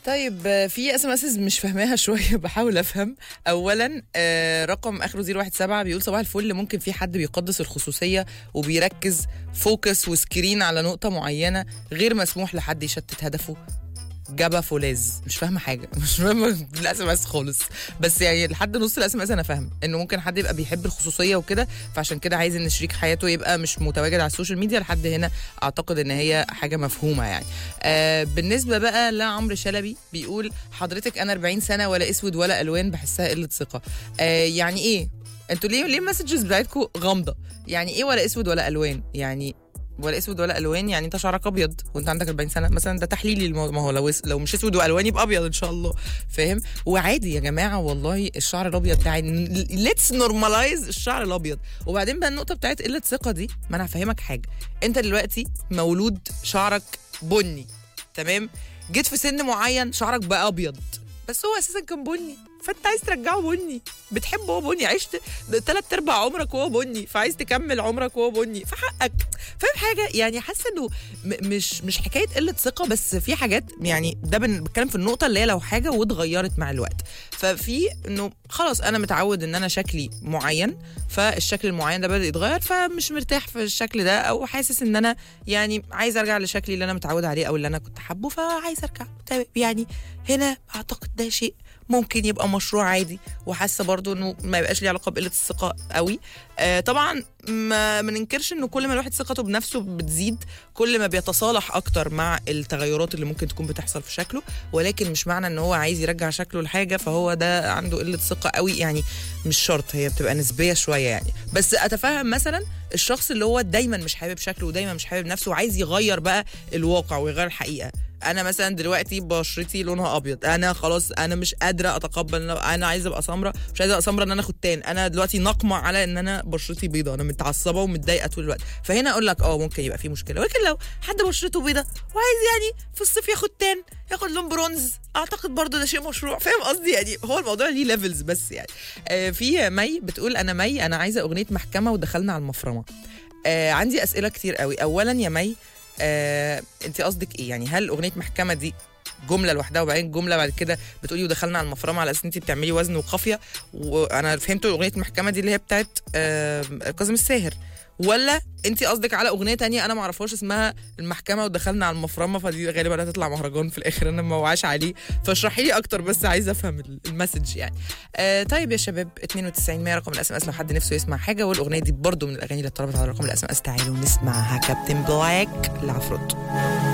طيب آه، في اس ام اس مش فاهماها شويه بحاول افهم اولا آه، رقم اخره 017 بيقول صباح الفل ممكن في حد بيقدس الخصوصيه وبيركز فوكس وسكرين على نقطه معينه غير مسموح لحد يشتت هدفه جابا فولاز مش فاهمه حاجه مش فاهمه الاس ام اس خالص بس يعني لحد نص الاس ام اس انا فاهم انه ممكن حد يبقى بيحب الخصوصيه وكده فعشان كده عايز ان شريك حياته يبقى مش متواجد على السوشيال ميديا لحد هنا اعتقد ان هي حاجه مفهومه يعني آه بالنسبه بقى لعمرو شلبي بيقول حضرتك انا 40 سنه ولا اسود ولا الوان بحسها قله ثقه آه يعني ايه انتوا ليه ليه المسجز بتاعتكم غامضه يعني ايه ولا اسود ولا الوان يعني ولا اسود ولا الوان يعني انت شعرك ابيض وانت عندك 40 سنه مثلا ده تحليلي الموضوع ما هو لو اس- لو مش اسود والوان يبقى ابيض ان شاء الله فاهم وعادي يا جماعه والله الشعر الابيض بتاعي ليتس نورماليز الشعر الابيض وبعدين بقى النقطه بتاعت قله ثقه دي ما انا هفهمك حاجه انت دلوقتي مولود شعرك بني تمام جيت في سن معين شعرك بقى ابيض بس هو اساسا كان بني فانت عايز ترجعه بني بتحبه هو بني عشت ثلاث ارباع عمرك وهو بني فعايز تكمل عمرك وهو بني فحقك فاهم حاجه يعني حاسه انه م- مش مش حكايه قله ثقه بس في حاجات يعني ده بن- بتكلم في النقطه اللي هي لو حاجه واتغيرت مع الوقت ففي انه خلاص انا متعود ان انا شكلي معين فالشكل المعين ده بدا يتغير فمش مرتاح في الشكل ده او حاسس ان انا يعني عايز ارجع لشكلي اللي انا متعود عليه او اللي انا كنت حابه فعايز ارجع تمام يعني هنا اعتقد ده شيء ممكن يبقى مشروع عادي وحاسه برضو انه ما يبقاش ليه علاقه بقله الثقه قوي آه طبعا ما ما ننكرش انه كل ما الواحد ثقته بنفسه بتزيد كل ما بيتصالح اكتر مع التغيرات اللي ممكن تكون بتحصل في شكله ولكن مش معنى ان هو عايز يرجع شكله لحاجه فهو ده عنده قله ثقه قوي يعني مش شرط هي بتبقى نسبيه شويه يعني بس اتفهم مثلا الشخص اللي هو دايما مش حابب شكله ودايما مش حابب نفسه وعايز يغير بقى الواقع ويغير الحقيقه انا مثلا دلوقتي بشرتي لونها ابيض انا خلاص انا مش قادره اتقبل إن انا عايزه ابقى سمراء مش عايزه ابقى سمراء ان انا ختان انا دلوقتي ناقمه على ان انا بشرتي بيضاء انا متعصبه ومتضايقه طول الوقت فهنا اقول لك اه ممكن يبقى في مشكله ولكن لو حد بشرته بيضاء وعايز يعني في الصيف ياخد تان ياخد لون برونز اعتقد برضو ده شيء مشروع فاهم قصدي يعني هو الموضوع ليه ليفلز بس يعني آه في مي بتقول انا مي انا عايزه اغنيه محكمه ودخلنا على المفرمه آه عندي اسئله كتير قوي اولا يا مي آه انت قصدك ايه يعني هل اغنيه محكمه دي جمله لوحدها وبعدين جمله بعد كده بتقولي ودخلنا على المفرمه على اساس ان انت بتعملي وزن وقافيه وانا فهمت اغنيه محكمه دي اللي هي بتاعت آه كاظم الساهر ولا انت قصدك على اغنيه تانية انا ما اعرفهاش اسمها المحكمه ودخلنا على المفرمه فدي غالبا هتطلع مهرجان في الاخر انا ما وعاش عليه فاشرحي لي اكتر بس عايزه افهم ال- المسج يعني آه طيب يا شباب 92 100 رقم الاس ام اس لو حد نفسه يسمع حاجه والاغنيه دي برضو من الاغاني اللي اتطلبت على رقم الاس ام اس تعالوا نسمعها كابتن بلاك لعفروتو